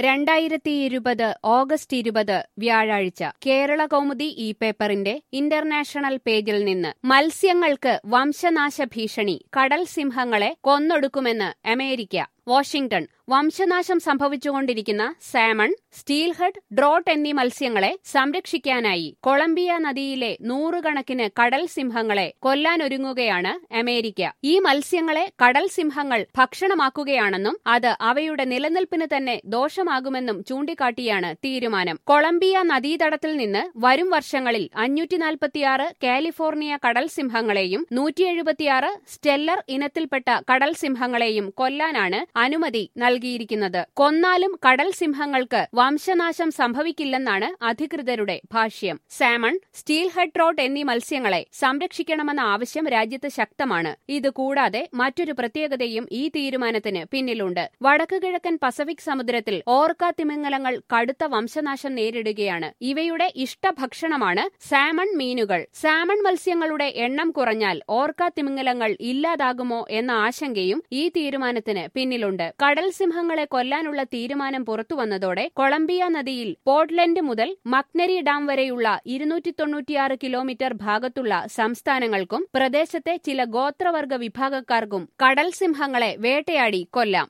രണ്ടായിരത്തി ഇരുപത് ഓഗസ്റ്റ് ഇരുപത് വ്യാഴാഴ്ച കേരള കൗമുദി ഈ പേപ്പറിന്റെ ഇന്റർനാഷണൽ പേജിൽ നിന്ന് മത്സ്യങ്ങൾക്ക് വംശനാശ ഭീഷണി കടൽ സിംഹങ്ങളെ കൊന്നൊടുക്കുമെന്ന് അമേരിക്ക വാഷിംഗ്ടൺ വംശനാശം സംഭവിച്ചുകൊണ്ടിരിക്കുന്ന സാമൺ സ്റ്റീൽഹെഡ് ഡ്രോട്ട് എന്നീ മത്സ്യങ്ങളെ സംരക്ഷിക്കാനായി കൊളംബിയ നദിയിലെ നൂറുകണക്കിന് കടൽ സിംഹങ്ങളെ കൊല്ലാനൊരുങ്ങുകയാണ് അമേരിക്ക ഈ മത്സ്യങ്ങളെ കടൽ സിംഹങ്ങൾ ഭക്ഷണമാക്കുകയാണെന്നും അത് അവയുടെ നിലനിൽപ്പിന് തന്നെ ദോഷമാകുമെന്നും ചൂണ്ടിക്കാട്ടിയാണ് തീരുമാനം കൊളംബിയ നദീതടത്തിൽ നിന്ന് വരും വർഷങ്ങളിൽ അഞ്ഞൂറ്റി നാൽപ്പത്തിയാറ് കാലിഫോർണിയ കടൽ സിംഹങ്ങളെയും നൂറ്റി എഴുപത്തിയാറ് സ്റ്റെല്ലർ ഇനത്തിൽപ്പെട്ട കടൽ സിംഹങ്ങളെയും കൊല്ലാനാണ് അനുമതി നൽകിയിരിക്കുന്നത് കൊന്നാലും കടൽ സിംഹങ്ങൾക്ക് വംശനാശം സംഭവിക്കില്ലെന്നാണ് അധികൃതരുടെ ഭാഷ്യം സാമൺ സ്റ്റീൽ ഹെഡ് ട്രോട്ട് എന്നീ മത്സ്യങ്ങളെ സംരക്ഷിക്കണമെന്ന ആവശ്യം രാജ്യത്ത് ശക്തമാണ് ഇതുകൂടാതെ മറ്റൊരു പ്രത്യേകതയും ഈ തീരുമാനത്തിന് പിന്നിലുണ്ട് വടക്കു കിഴക്കൻ പസഫിക് സമുദ്രത്തിൽ ഓർക്ക തിമിംഗലങ്ങൾ കടുത്ത വംശനാശം നേരിടുകയാണ് ഇവയുടെ ഇഷ്ടഭക്ഷണമാണ് സാമൺ മീനുകൾ സാമൺ മത്സ്യങ്ങളുടെ എണ്ണം കുറഞ്ഞാൽ ഓർക്ക തിമിംഗലങ്ങൾ ഇല്ലാതാകുമോ എന്ന ആശങ്കയും ഈ തീരുമാനത്തിന് പിന്നിലുണ്ട് കടൽ സിംഹങ്ങളെ കൊല്ലാനുള്ള തീരുമാനം പുറത്തുവന്നതോടെ കൊളംബിയ നദിയിൽ പോർട്ട്ലൻഡ് മുതൽ മക്നരി ഡാം വരെയുള്ള ഇരുന്നൂറ്റി തൊണ്ണൂറ്റിയാറ് കിലോമീറ്റർ ഭാഗത്തുള്ള സംസ്ഥാനങ്ങൾക്കും പ്രദേശത്തെ ചില ഗോത്രവർഗ വിഭാഗക്കാർക്കും കടൽ സിംഹങ്ങളെ വേട്ടയാടി കൊല്ലാം